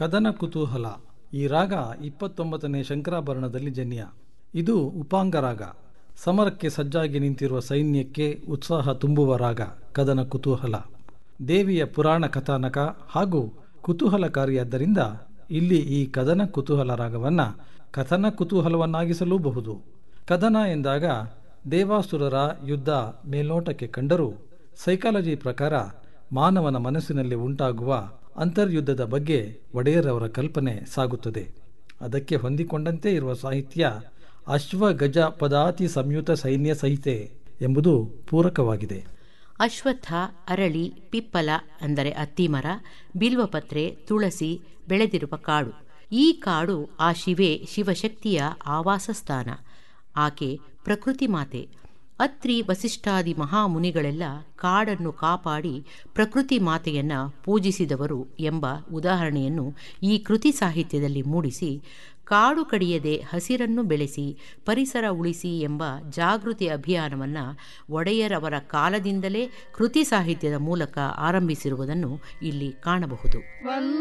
ಕದನ ಕುತೂಹಲ ಈ ರಾಗ ಇಪ್ಪತ್ತೊಂಬತ್ತನೇ ಶಂಕರಾಭರಣದಲ್ಲಿ ಜನ್ಯ ಇದು ಉಪಾಂಗ ರಾಗ ಸಮರಕ್ಕೆ ಸಜ್ಜಾಗಿ ನಿಂತಿರುವ ಸೈನ್ಯಕ್ಕೆ ಉತ್ಸಾಹ ತುಂಬುವ ರಾಗ ಕದನ ಕುತೂಹಲ ದೇವಿಯ ಪುರಾಣ ಕಥಾನಕ ಹಾಗೂ ಕುತೂಹಲಕಾರಿಯಾದ್ದರಿಂದ ಇಲ್ಲಿ ಈ ಕದನ ಕುತೂಹಲ ರಾಗವನ್ನು ಕಥನ ಕುತೂಹಲವನ್ನಾಗಿಸಲೂಬಹುದು ಕದನ ಎಂದಾಗ ದೇವಾಸುರರ ಯುದ್ಧ ಮೇಲ್ನೋಟಕ್ಕೆ ಕಂಡರೂ ಸೈಕಾಲಜಿ ಪ್ರಕಾರ ಮಾನವನ ಮನಸ್ಸಿನಲ್ಲಿ ಉಂಟಾಗುವ ಅಂತರ್ಯುದ್ಧದ ಬಗ್ಗೆ ಒಡೆಯರವರ ಕಲ್ಪನೆ ಸಾಗುತ್ತದೆ ಅದಕ್ಕೆ ಹೊಂದಿಕೊಂಡಂತೆ ಇರುವ ಸಾಹಿತ್ಯ ಅಶ್ವ ಗಜ ಪದಾತಿ ಸಂಯುತ ಸೈನ್ಯ ಸಹಿತೆ ಎಂಬುದು ಪೂರಕವಾಗಿದೆ ಅಶ್ವತ್ಥ ಅರಳಿ ಪಿಪ್ಪಲ ಅಂದರೆ ಅತ್ತಿಮರ ಬಿಲ್ವಪತ್ರೆ ತುಳಸಿ ಬೆಳೆದಿರುವ ಕಾಡು ಈ ಕಾಡು ಆ ಶಿವೆ ಶಿವಶಕ್ತಿಯ ಆವಾಸ ಸ್ಥಾನ ಆಕೆ ಪ್ರಕೃತಿ ಮಾತೆ ಅತ್ರಿ ವಸಿಷ್ಠಾದಿ ಮಹಾಮುನಿಗಳೆಲ್ಲ ಕಾಡನ್ನು ಕಾಪಾಡಿ ಪ್ರಕೃತಿ ಮಾತೆಯನ್ನ ಪೂಜಿಸಿದವರು ಎಂಬ ಉದಾಹರಣೆಯನ್ನು ಈ ಕೃತಿ ಸಾಹಿತ್ಯದಲ್ಲಿ ಮೂಡಿಸಿ ಕಾಡು ಕಡಿಯದೆ ಹಸಿರನ್ನು ಬೆಳೆಸಿ ಪರಿಸರ ಉಳಿಸಿ ಎಂಬ ಜಾಗೃತಿ ಅಭಿಯಾನವನ್ನು ಒಡೆಯರವರ ಕಾಲದಿಂದಲೇ ಕೃತಿ ಸಾಹಿತ್ಯದ ಮೂಲಕ ಆರಂಭಿಸಿರುವುದನ್ನು ಇಲ್ಲಿ ಕಾಣಬಹುದು